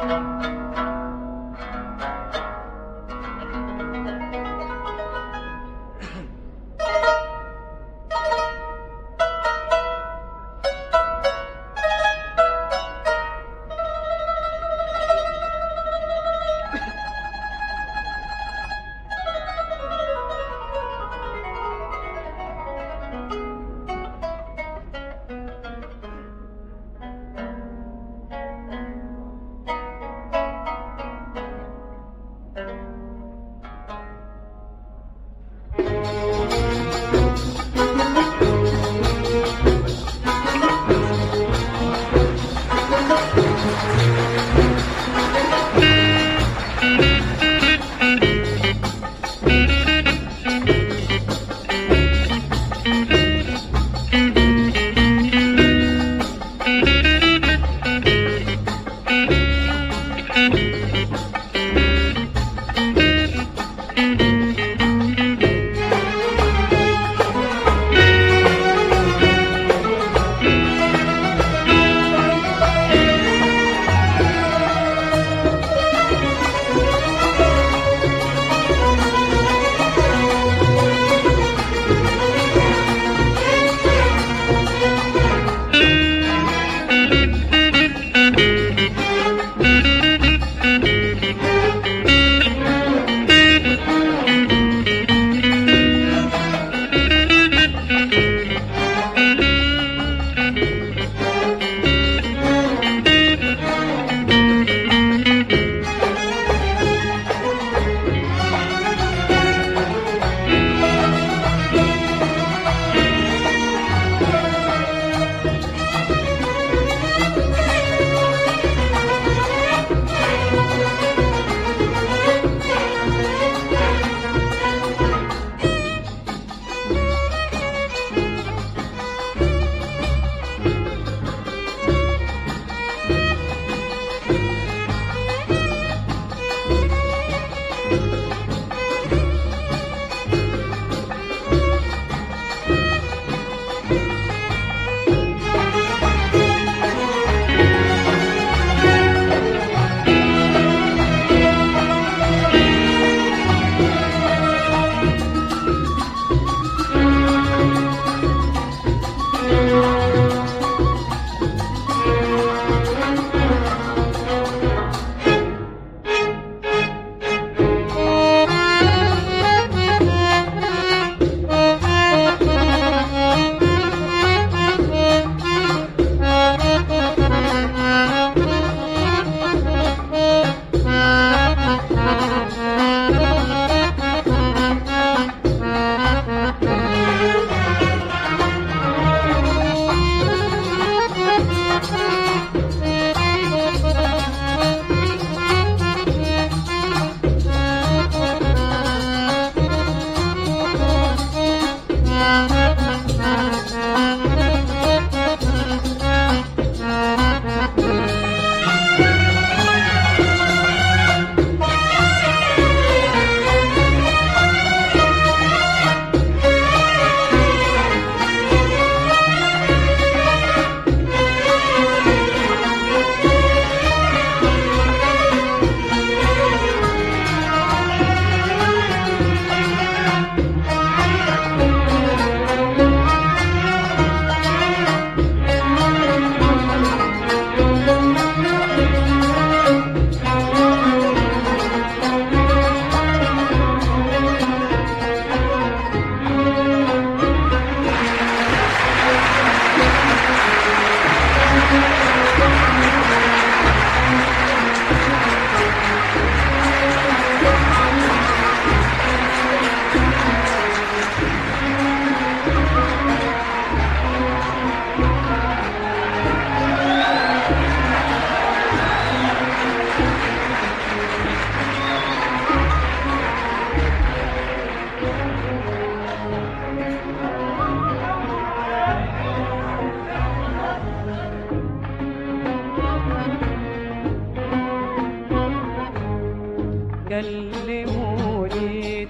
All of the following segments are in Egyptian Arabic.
كلموني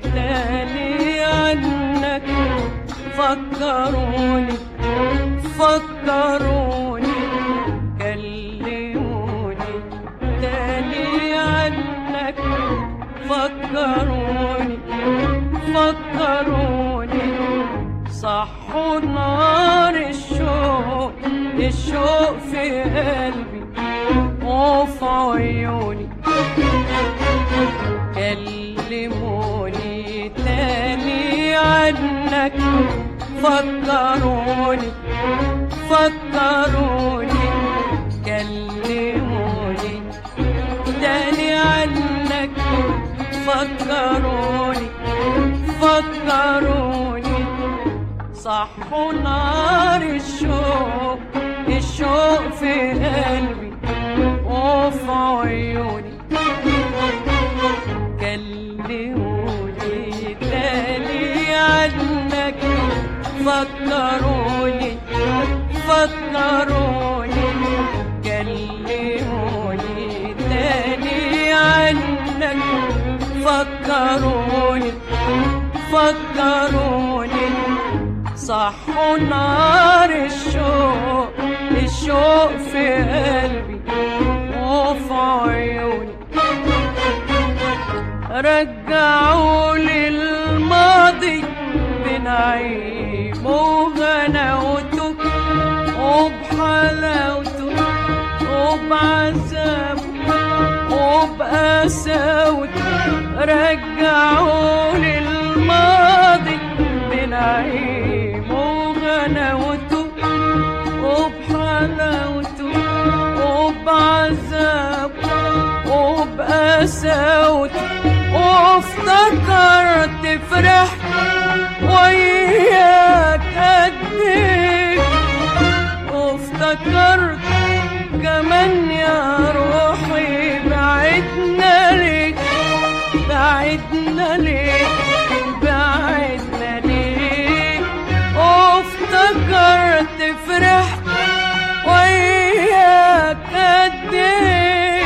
تاني عنك فكروني فكروني كلموني تاني الشوق في قلبي وفي عيوني كلموني تاني عنك فكروني فكروني كلموني تاني عنك فكروني فكروني صحوا نار الشوق الشوق في قلبي وفي عيوني كلموني تاني عنك فكروني فكروني كلموني تاني عنك فكروني فكروني صحوا نار الشوق الشوق في قلبي وفي عيوني رجعوا لي الماضي بنعيم وغناوته وبحلاوته وبعذابه وبقساوته رجعوا لي الماضي بنعيم وغناوته وبحلاوته وبعذابه وبقساوته وافتكرت فرحت وياك قد ايه وافتكرت كمان يا روحي بعدنا ليه بعدنا ليه بعدنا ليه وافتكرت فرحت وياك قد ايه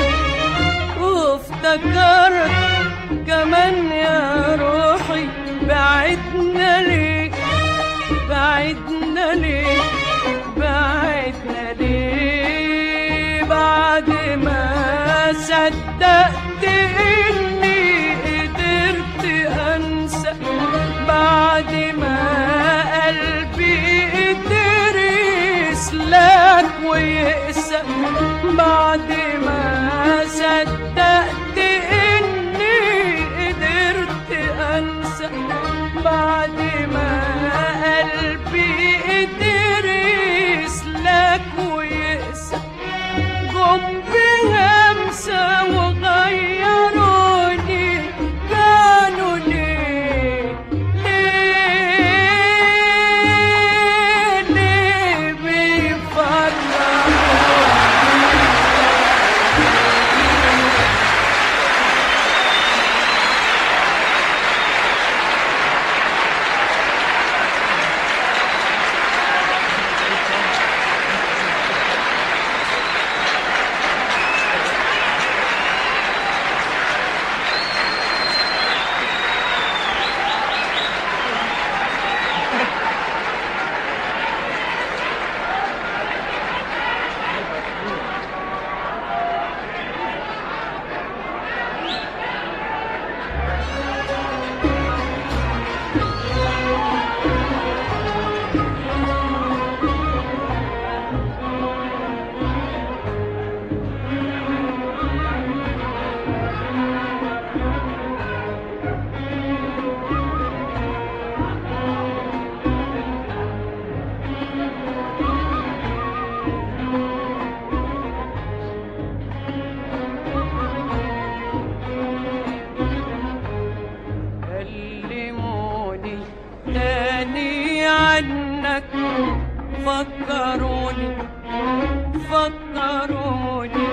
وافتكرت كمان يا روحي بعدنا ليه بعدنا ليه بعدنا ليه بعد ما صدقت اني قدرت انسى بعد ما قلبي قدر يسلك ويقسى بعد ما صدقت اني قدرت انسى بعد ما قلبي قدر يسلك ويقسى جم بهمسة وغيروني كانوا ليه ليه ليه بيفكروا كلموني تاني عنك فكروني فكروني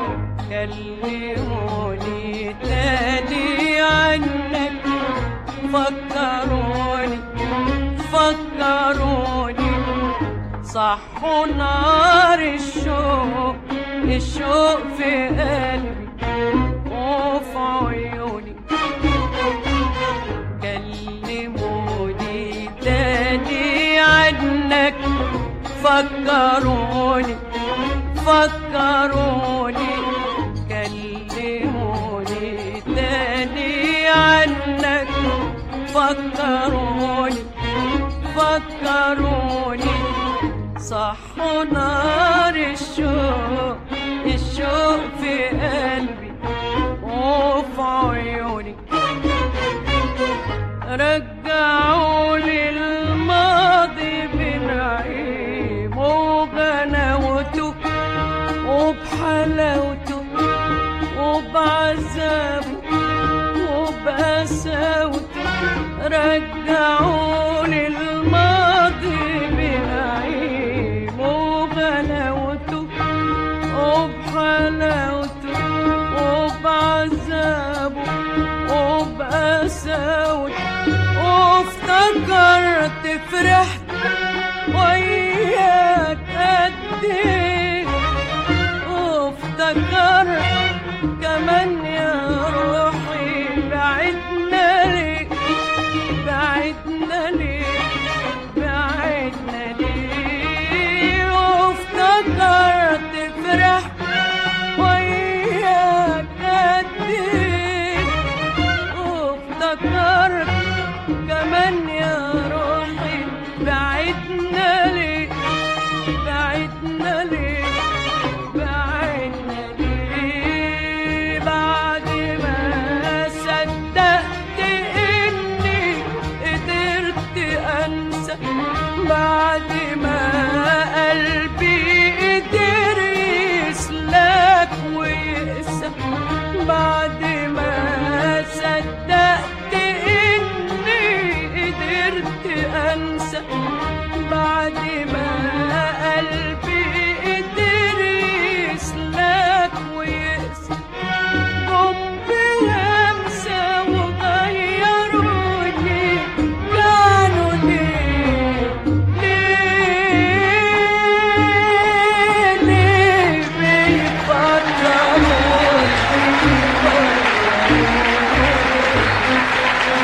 كلموني تاني عنك فكروني فكروني صحوا نار الشوق الشوق في قلبي وفي عيوني كلموني تاني عنك فكروني فكروني كلموني تاني عنك فكروني فكروني صحوا نار الشوق الشوق في قلبي وفي عيوني رجعوا لي الماضي بنعيم وغناوته وبحلاوته وبعذابه وبقساوته رجعوا لي الماضي بنعيم وغناوته وبحلاوته وبعذابه وبقساوته وافتكرت فرحت وياك قد ايه وافتكرت كمان يا روحي بعدنا ليه بعدنا ليه بعدنا ليه وافتكرت فرحت وياك قد ايه وافتكرت كمان يا روحي بعدنا ليه بعدنا ليه بعدنا ليه بعد ما صدقت اني قدرت انسى بعد ما قلبي قدر يسلك ويقسى بعد ما صدقت اني قدرت انسى بعد ما قلبي قدر يسلك ويقسى حبي همسة وغيروني كانوا ليه ليه ليه بيفكروني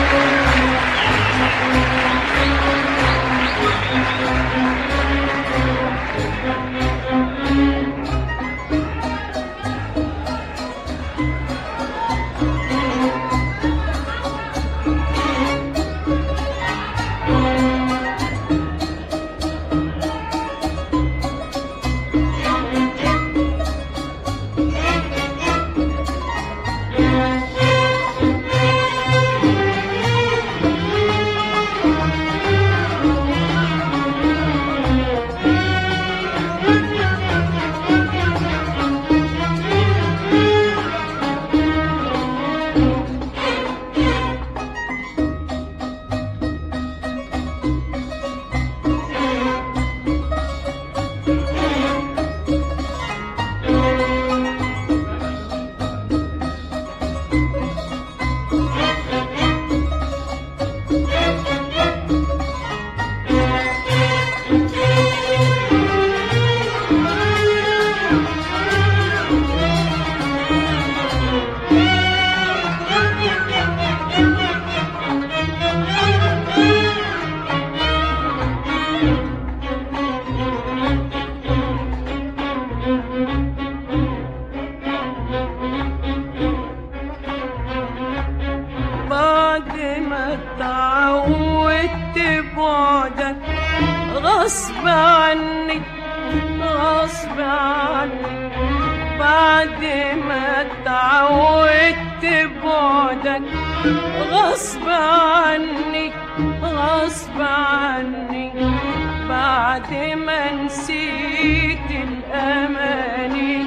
بعد ما اتعودت بعدك غصب عني غصب عني بعد ما اتعودت بعدك غصب عني غصب عني بعد ما نسيت الأماني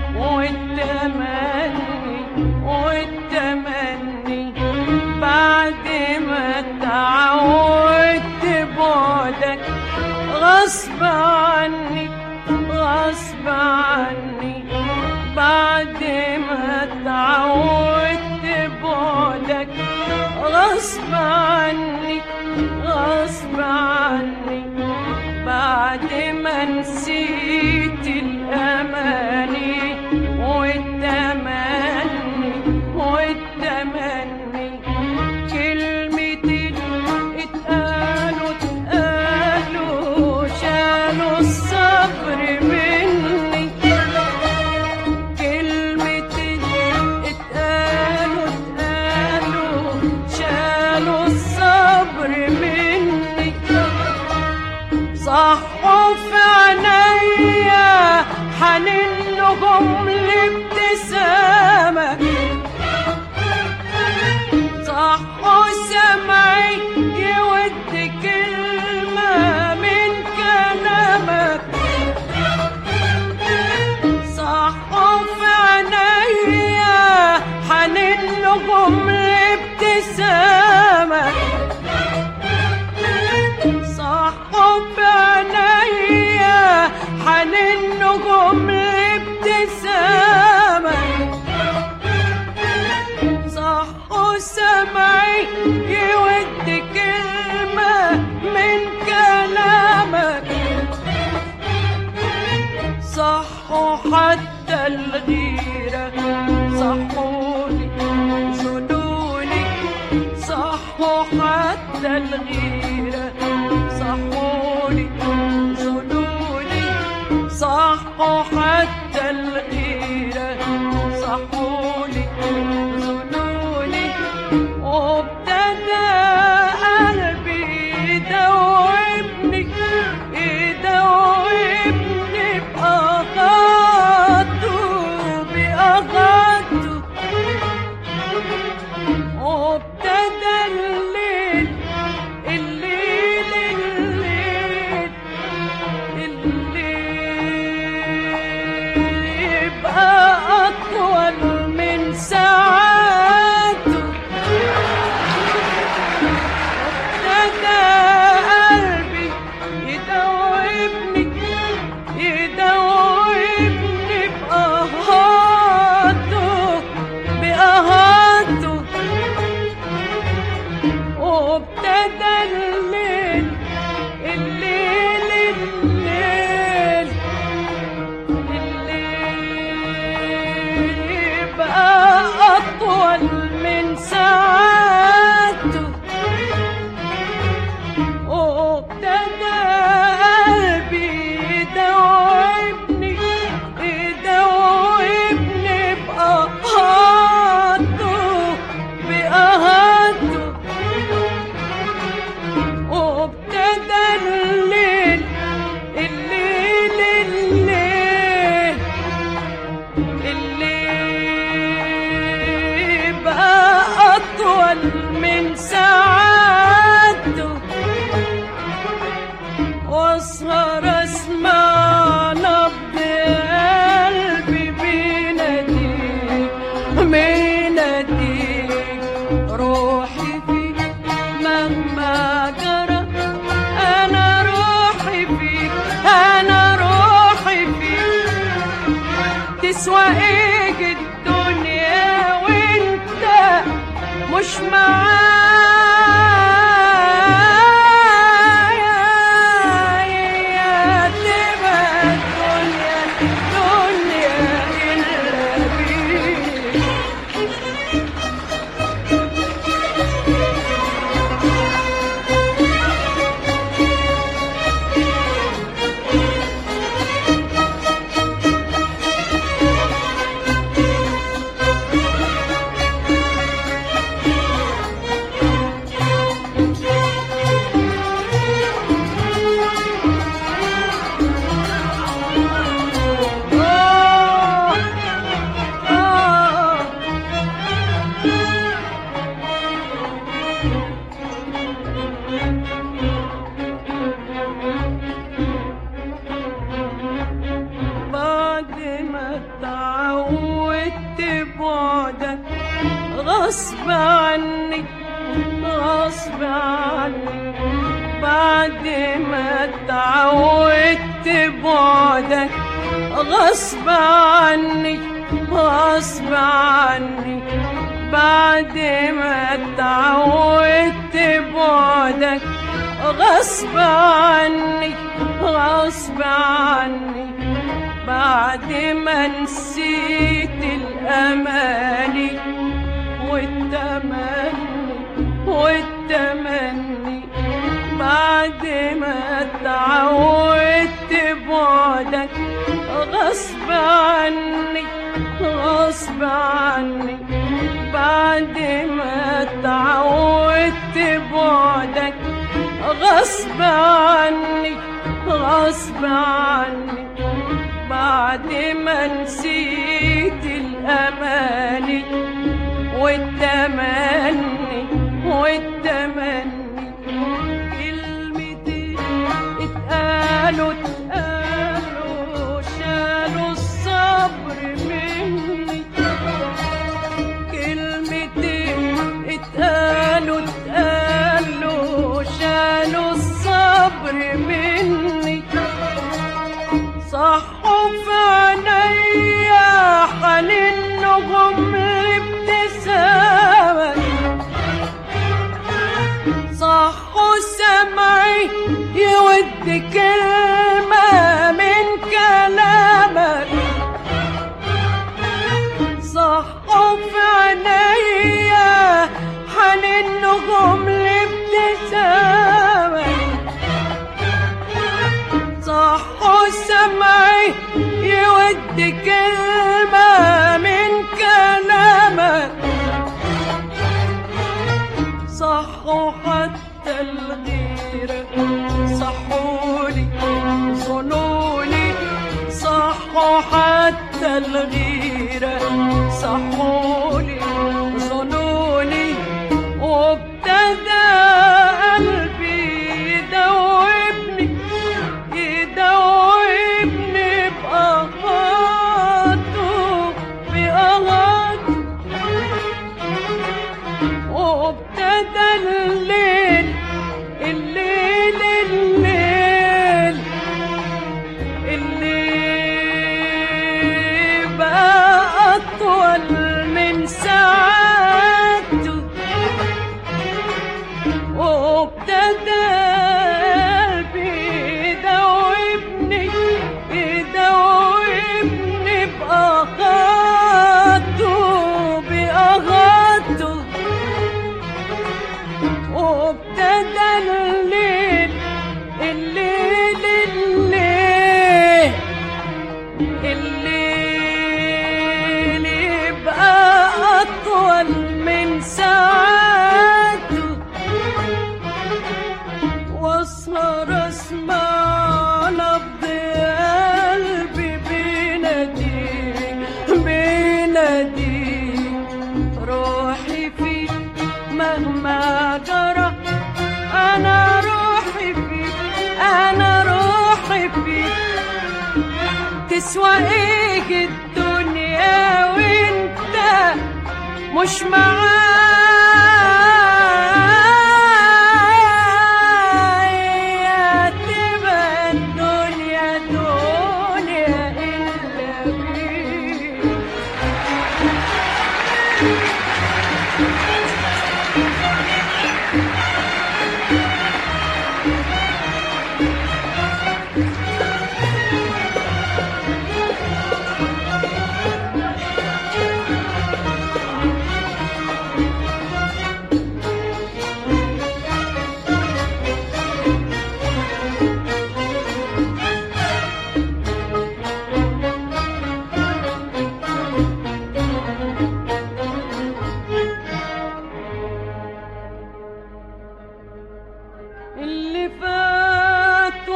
والتمني والتمني بعد ما تعودت بعدك غصب عني غصب عني بعد ما تعودت بعدك غصب عني غصب عني بعد ما نسيت الأماني والتمني والتمني كلمتين اتقالوا اتقالوا شالوا الصبر مني كلمتين اتقالوا اتقالوا شالوا أطول من ساعته وابتدى قلبي يدوبني يدوبني بقهاته بقهاته وابتدى الليل الليل الليل اللي بقى أطول من ساعاته وأسهر أسمع نبض قلبي بيناديك بيناديك روحي فيك مهما جرى أنا روحي فيك أنا روحي فيك تسوى ايه الدنيا وانت مش معايا تبقى الدنيا الدنيا إلا بيك آه آه بعد ما اتعودت بعدك غصب عني غصب عني بعد ما اتعودت بعدك غصب عني غصب عني بعد ما اتعودت بعدك غصب عني غصب عني بعد ما نسيت الأماني والتمني والتمني بعد ما اتعودت بعدك غصب عني غصب عني بعد ما اتعودت بعدك غصب عني غصب عني بعد ما نسيت الأماني والتمني والتمني كلمتين اتقالوا اتقالوا شالوا الصبر مني كلمتين اتقالوا اتقالوا شالوا الصبر مني صحوا في عينيا حنين نجوم الابتسامة صحوا سمعي يود كلمة من كلامك صحوا في عينيا حنين نجوم الابتسامة صحوا سمعي يود كلمة من كلامك صحوا حتى الغيرة صحولي ظنوني صحوا حتى الغيرة صحولي ظنوني وابتدى قلبي يدوبني يدوبني بأغاته بأغاته وابتدى الليل الليل الليل اللي بقى أطول من بتنادي روحي فيك مهما جرى انا روحي فيك انا روحي فيك تسوى ايه الدنيا وانت مش معايا تبقى الدنيا دنيا إلا بيك اللي فات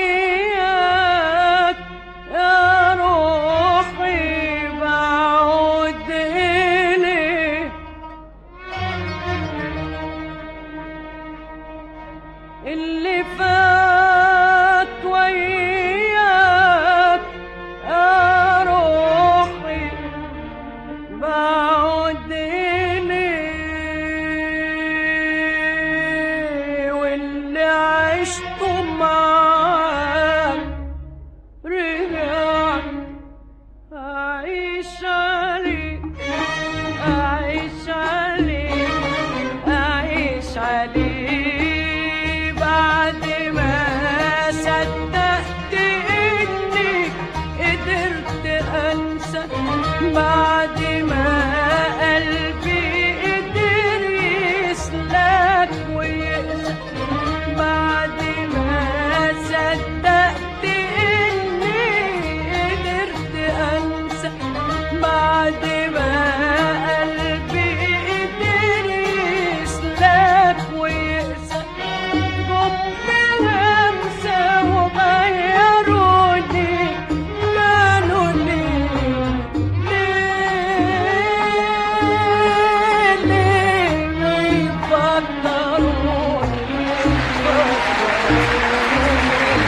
وياك يا روحي بعود إليه اللي فات وياك يا روحي بعد إليه واللي عشته معاك رجع أعيش عليه أعيش عليه أعيش عليه بعد ما صدقت إني قدرت أنسى بعد ما قلبي قدر يسلك ويقسى بعد ما صدقت إني قدرت أنسى بعد ما قلبي قدر يسلك ويقسى جم همسة وغيروني كانوا ليه ليه ليه يفكروني يفكروني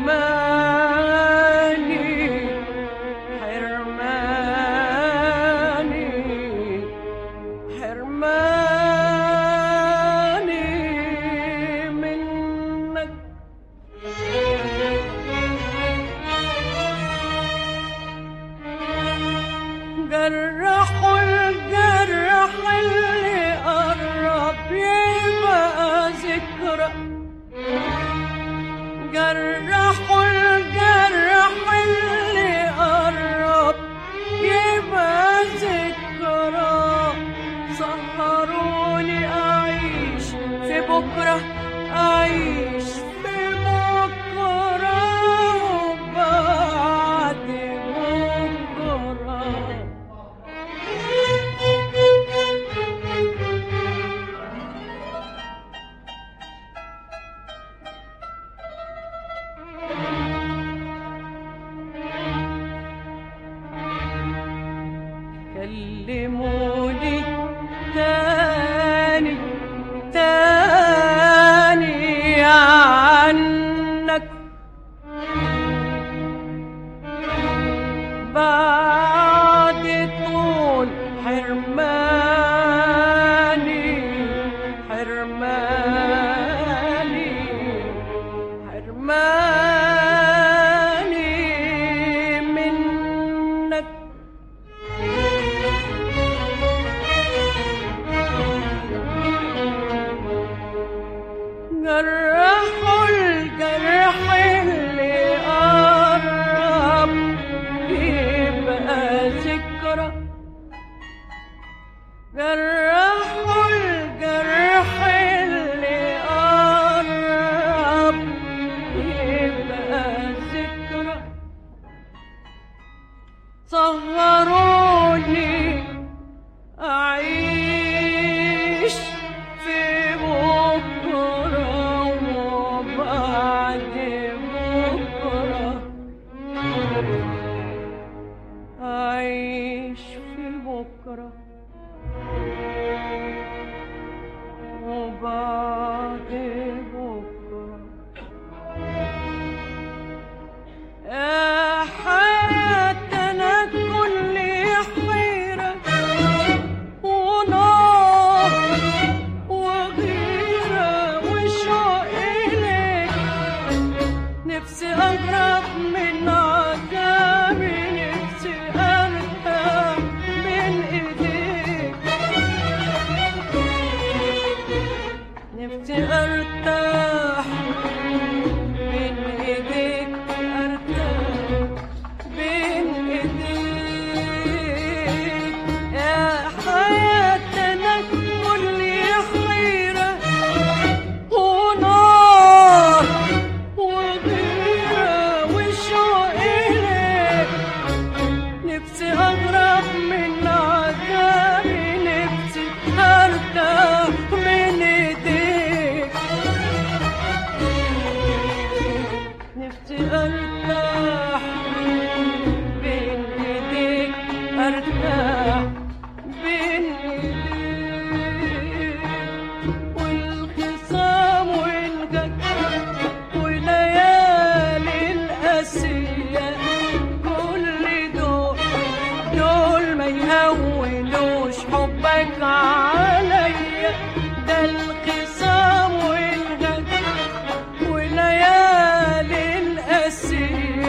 حرماني حرماني منك جرحوا الجرح اللي قرب يبقى ذكرى جرحوا الجرح اللي قرب يبقى ذكرى سهروني أعيش في بكرة أعيش في بكرة وبعد بكرة كلموني تاني تاني عنك بعد طول حرماني حرماني حرماني منك جرحوا الجرح اللي قرب يبقى ذكرى جرحوا الجرح اللي قرب يبقى ذكرى صغروني أعيش في بكرة وبعد بكرة أعيش في بكرة وبعد بكرة يا حياتنا كل حيرة ونار وغيرة وشوق إليك نفسي أهرب من عذابي نفسي أرتاح من إيديك نفسي أرتاح بين إيديك أرتاح بين إيديك يا حياتنا كل حيرة ونار وغيرة وشوق إليك نفسي أغرق من عذابي نفسي أرتاح من إيديك نفسي أرتاح بين إيديك أرتاح بين إيديك والخصام والجد وليالي القاسية كل دول دول ما يهونوش حبك عليا ده الخصام والجد وليالي القاسية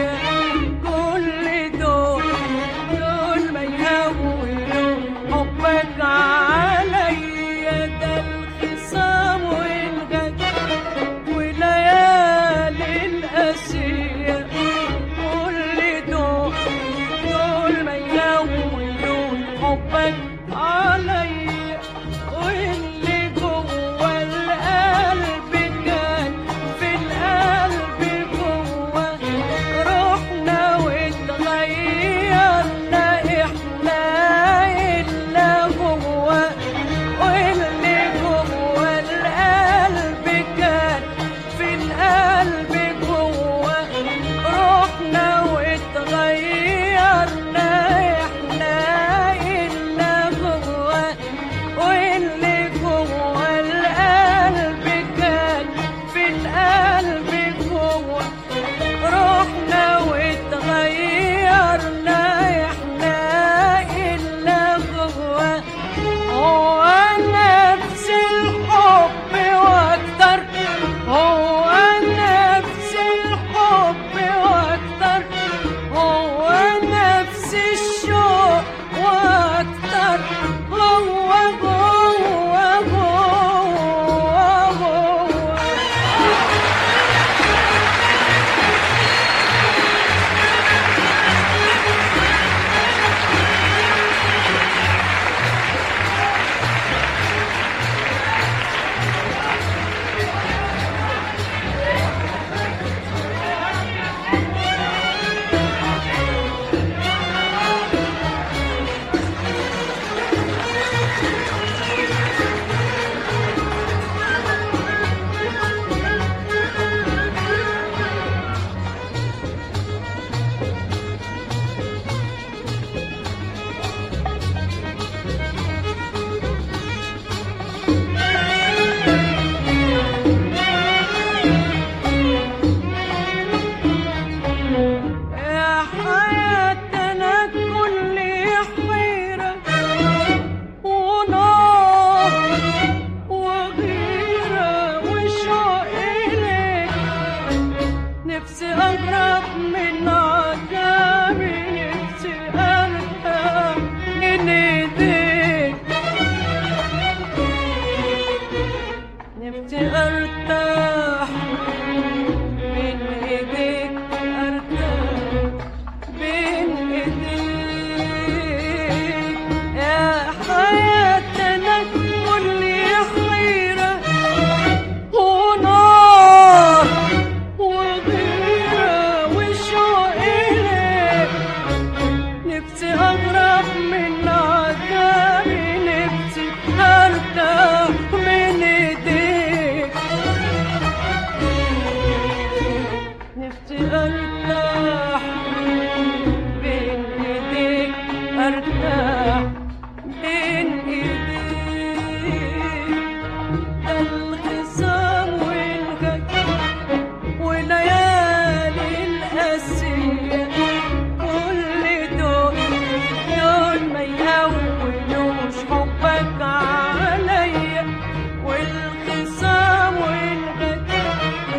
القاسية كل دول دول ما يهونوش حبك عليا والخصام والغدر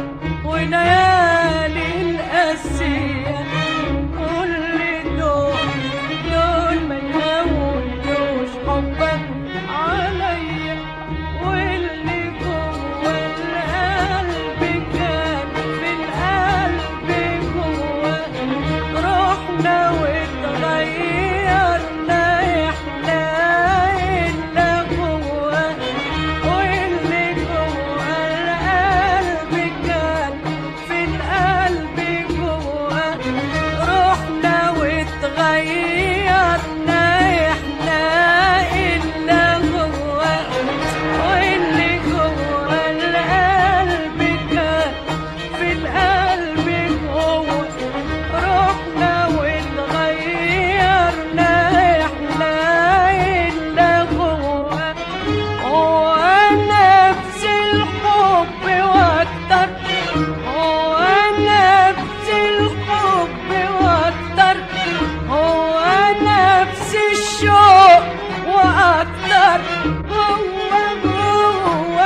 وليالي القاسية كل دول دول ما يهونوش حبك عليا واللي جوه القلب كان في القلب جوه رحنا واتغيرنا احنا الا جوه واللي جوه القلب كان في القلب جوه رحنا واتغيرنا احنا الا جوه واللي جوه القلب كان في القلب جوه رحنا واتغيرنا احنا الا جوه هو نفس الحب واكتر هو نفس الحب واكتر هو نفس الشوق واكتر هو هو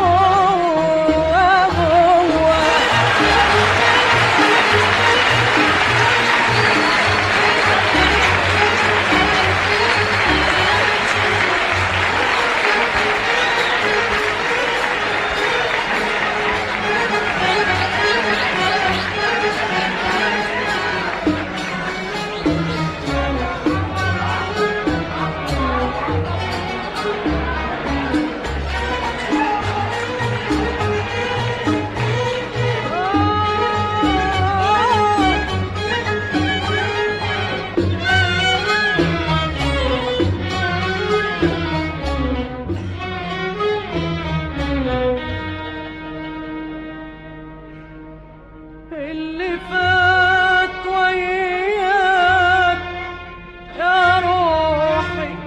هو هو اللي فات وياك يا روحي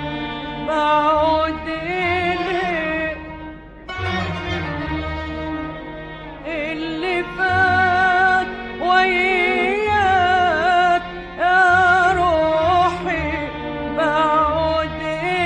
بعود إليك اللي فات وياك يا روحي بعود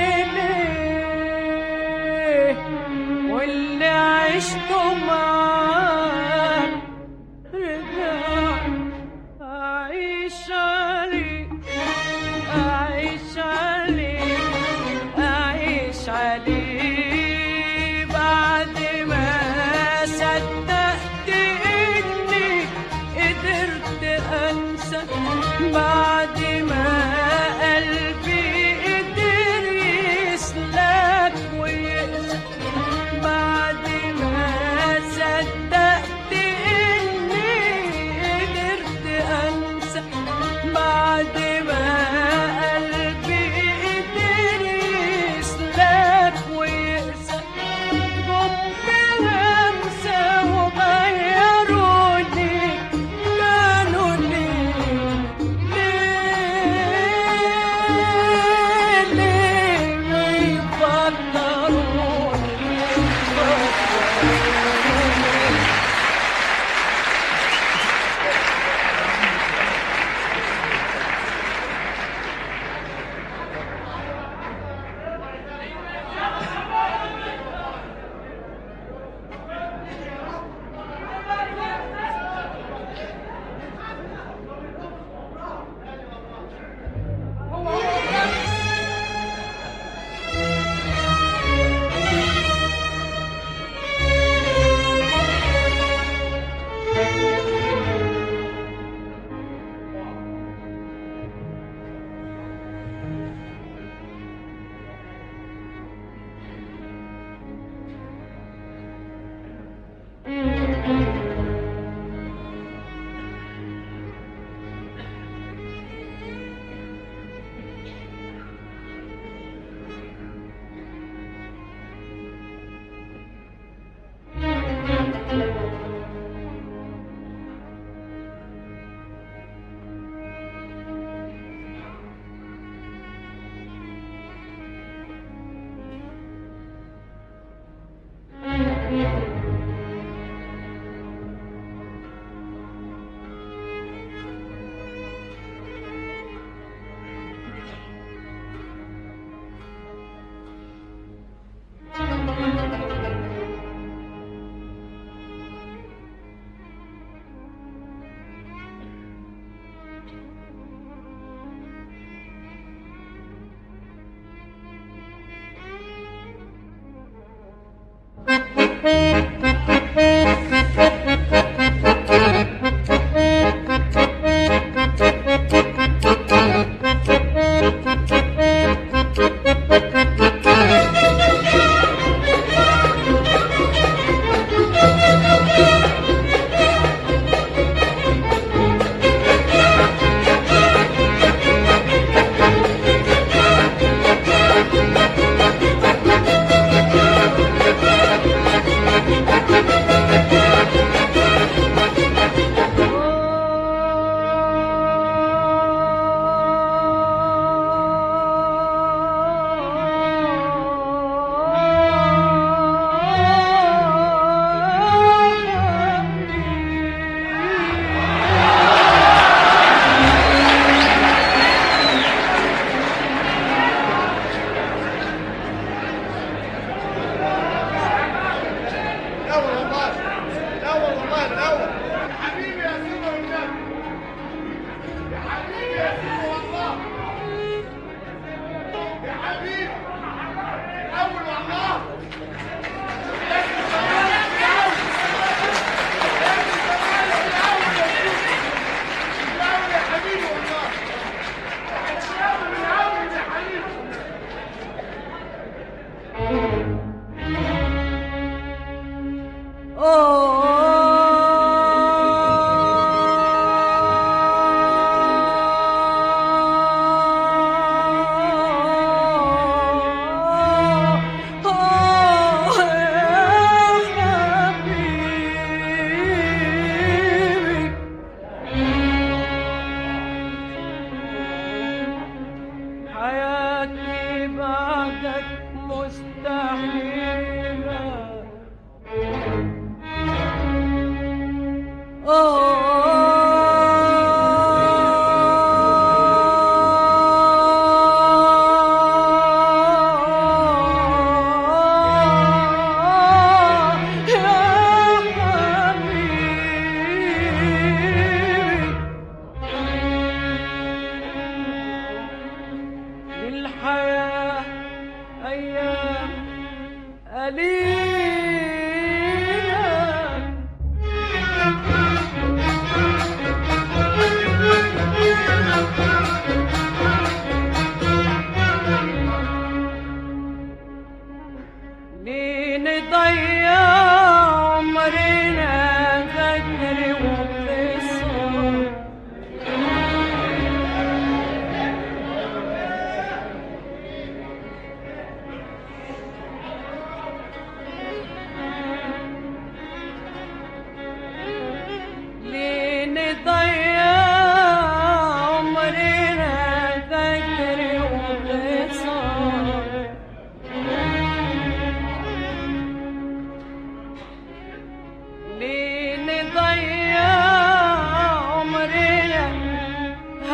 إليك واللي عشته معاك رجع أعيش عليك أعيش عليك أعيش عليك بعد ما صدقت إني قدرت أنسى بعد ما قلبي قدر يسلك ويقسى بعد ما صدقت إني قدرت أنسى بعد ما قلبي قدر يسلك ويقسى كنت همسة وغيروني كانوا ليه ليه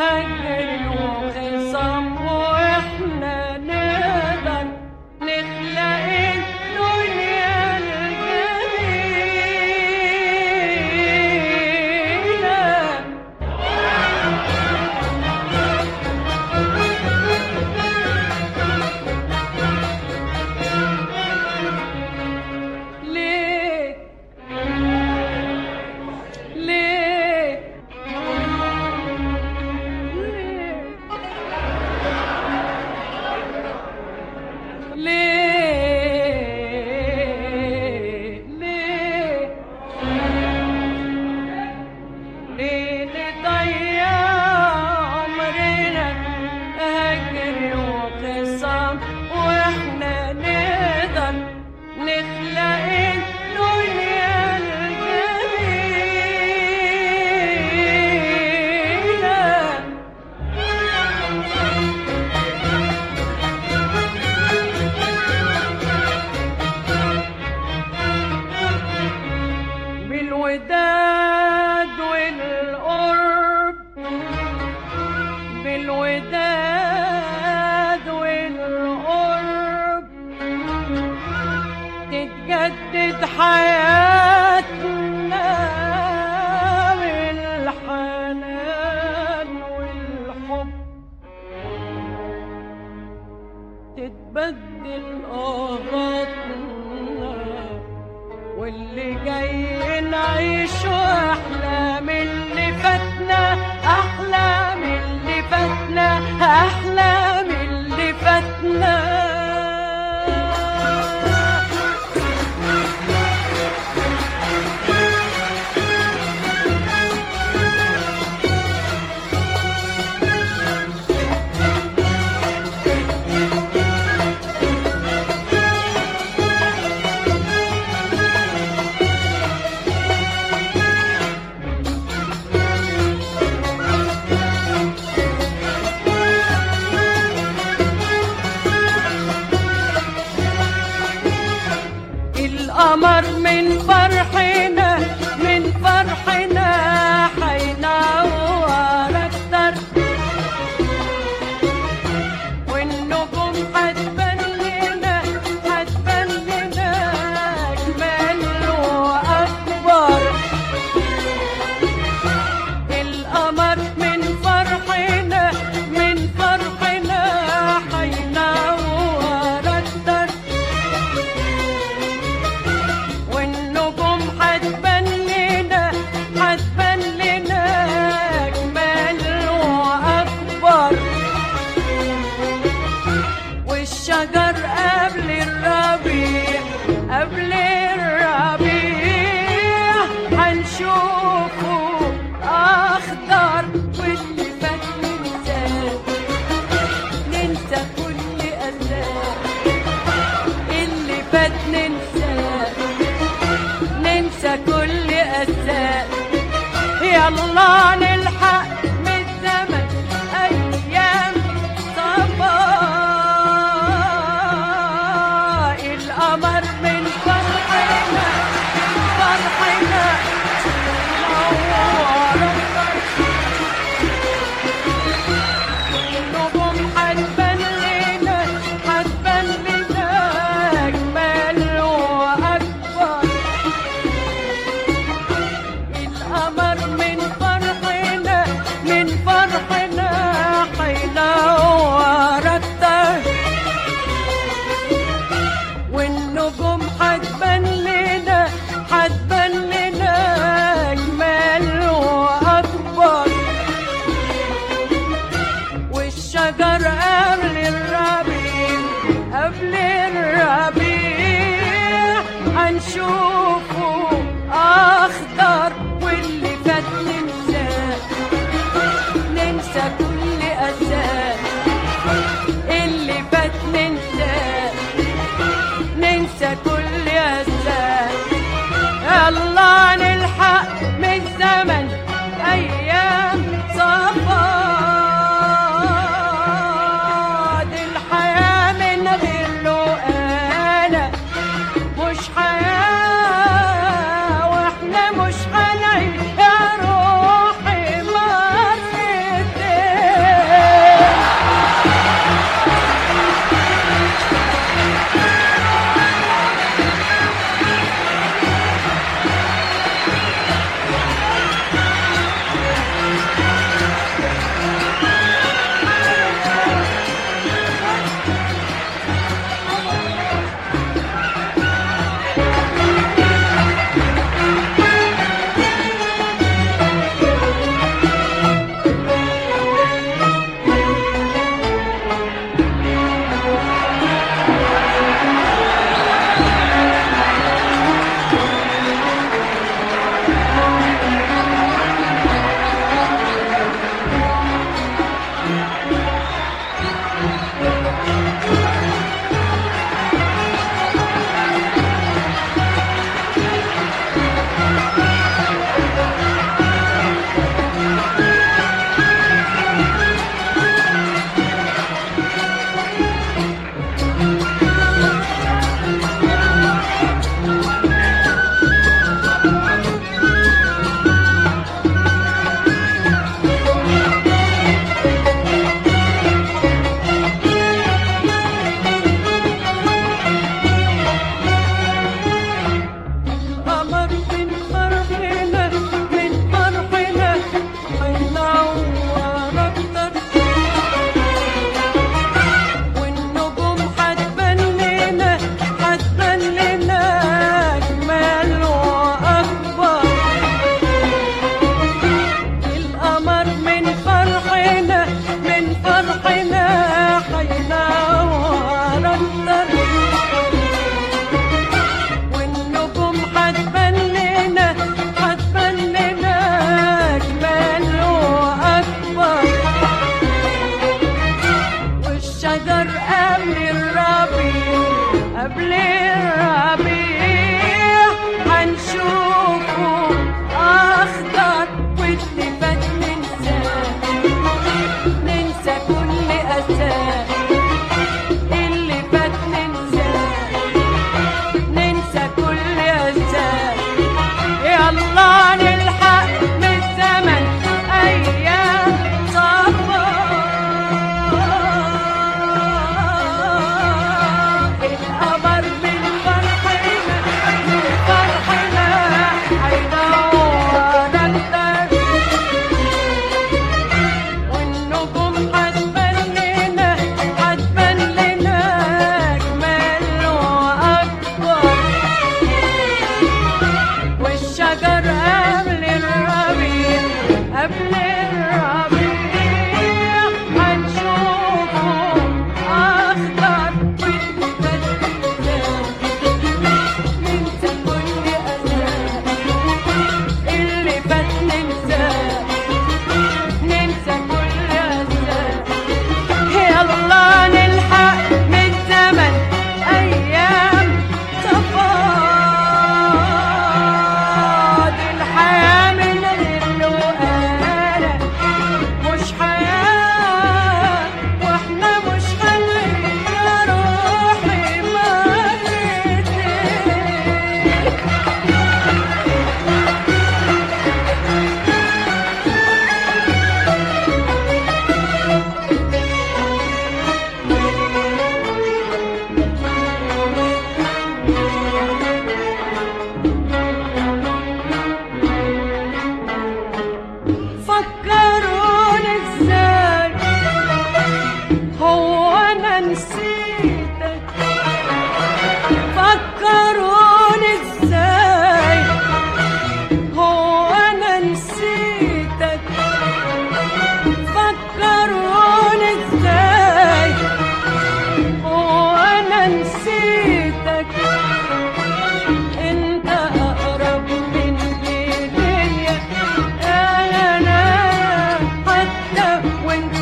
هجر وخصام واحنا نقدر نخلق الدنيا الجميلة ليه ليه ليه ليه ليه نضيع عمرنا هجر وخصام واحنا نقدر نخلق الدنيا الجميلة بالوداد والقرب بالوداد والقرب تتجدد حياتنا بالحنان والحب تتبدل أغراضنا واللي جاي نعيش أحلى من اللي فاتنا أحلى من اللي فاتنا أحلى من اللي فاتنا القمر من فرحنا من فرحنا حينور اكتر والنجوم هتبان لنا هتبان لنا اجمل واكبر القمر من فرحنا من فرحنا حينور اكتر والنجوم هتبان لنا هتبان لنا اجمل واكبر والشجر قبل الربيع قبل الربيع هنشوفه اخضر واللي فات ننساه ننسى كل اذاه اللي فات ننساه ننسى كل أساء يلا نلحق من الزمن أيام صبا القمر من فرحنا فرحنا نور النجوم هتبان لنا هتبان لنا أجمل وأكبر القمر من فرحنا من فرحنا حينور اكتر والنجوم هتبان لنا هتبان لنا اجمل واكبر والشجر قبل الربيع قبل الربيع هنشوفه اخضر واللي فات ننساه ننسى كل اساه اللي فات ننساه ننسى كل اساه يلا نلحق من الزمن ايام صفا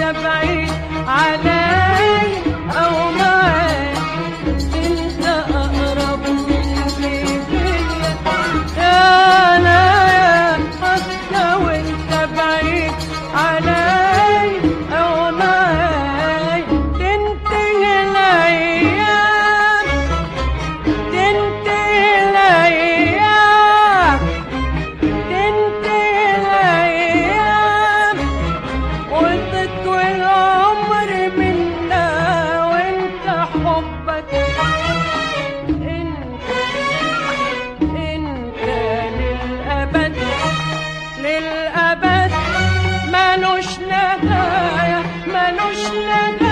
بعيد علي او معاي انت اقرب مني ليا يا انا يا حتى وانت بعيد علي او معاي تنتهي الايام تنتهي الايام تنتهي الايام وتطوي العمر منا وانت حبك انت انت للابد للابد ملوش نهايه ملوش نهايه